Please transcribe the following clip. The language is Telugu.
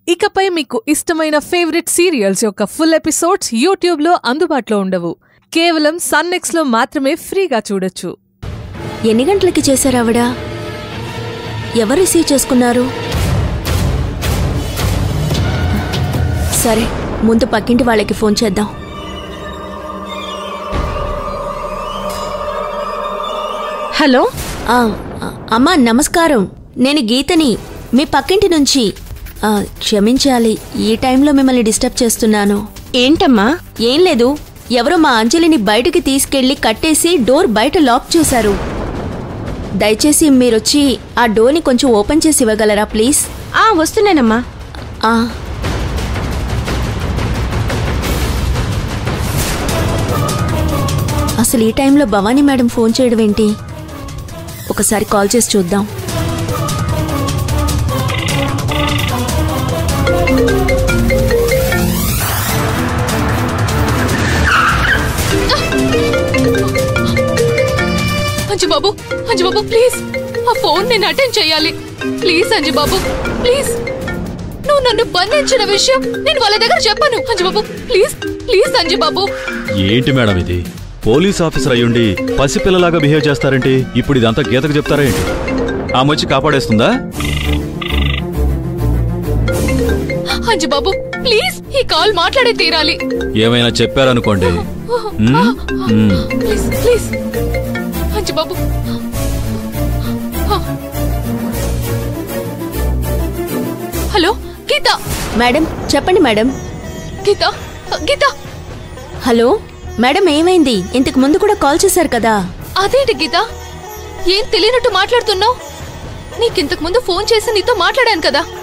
ఇకపై మీకు ఇష్టమైన ఫేవరెట్ సీరియల్స్ యొక్క ఫుల్ ఎపిసోడ్స్ యూట్యూబ్లో అందుబాటులో ఉండవు కేవలం సన్నెక్స్లో మాత్రమే ఫ్రీగా చూడొచ్చు ఎన్ని గంటలకి చేశారు ఆవిడ ఎవరు రిసీవ్ చేసుకున్నారు సరే ముందు పక్కింటి వాళ్ళకి ఫోన్ చేద్దాం హలో ఆ, ఆ, అమ్మా నమస్కారం నేను గీతని మీ పక్కింటి నుంచి ఆ, క్షమించాలి ఈ టైంలో మిమ్మల్ని డిస్టర్బ్ చేస్తున్నాను ఏంటమ్మా ఏం లేదు ఎవరో మా అంజలిని బయటికి తీసుకెళ్లి కట్టేసి డోర్ బయట లాక్ చేశారు దయచేసి మీరొచ్చి ఆ డోర్ని కొంచెం ఓపెన్ చేసి ఇవ్వగలరా ప్లీజ్ ఆ వస్తున్నానమ్మా ఆ, అసలు ఈ టైంలో భవానీ మేడం ఫోన్ చేయడం ఏంటి ఒకసారి కాల్ చేసి చూద్దాం అంజు బాబు అంజు బాబు ప్లీజ్ ఆ ఫోన్ నేను అటెండ్ చేయాలి ప్లీజ్ అంజు బాబు ప్లీజ్ నువ్వు నన్ను బంధించిన విషయం నేను వాళ్ళ దగ్గర చెప్పాను అంజు బాబు ప్లీజ్ ప్లీజ్ అంజు బాబు ఏంటి మేడం ఇది పోలీస్ ఆఫీసర్ అయ్యుండి పసిపిల్లలాగా బిహేవ్ చేస్తారేంటి ఇప్పుడు ఇదంతా గీతకు చెప్తారా ఏంటి ఆమె వచ్చి కాపాడేస్తుందా అంజు బాబు ప్లీజ్ ఈ కాల్ మాట్లాడే తీరాలి ఏమైనా చెప్పారనుకోండి మ్మ్? మ్మ్. Please please Anju Babu hello Geetha madam చెప్పండి madam Geetha Geetha hello madam ఏమైంది ఇంతకు ముందు కూడా కాల్ చేశారు కదా అదేంటి గీత ఏం తెలియనట్టు మాట్లాడుతున్నావు నీకింతకు ముందు ఫోన్ చేసి నీతో మాట్లాడాను కదా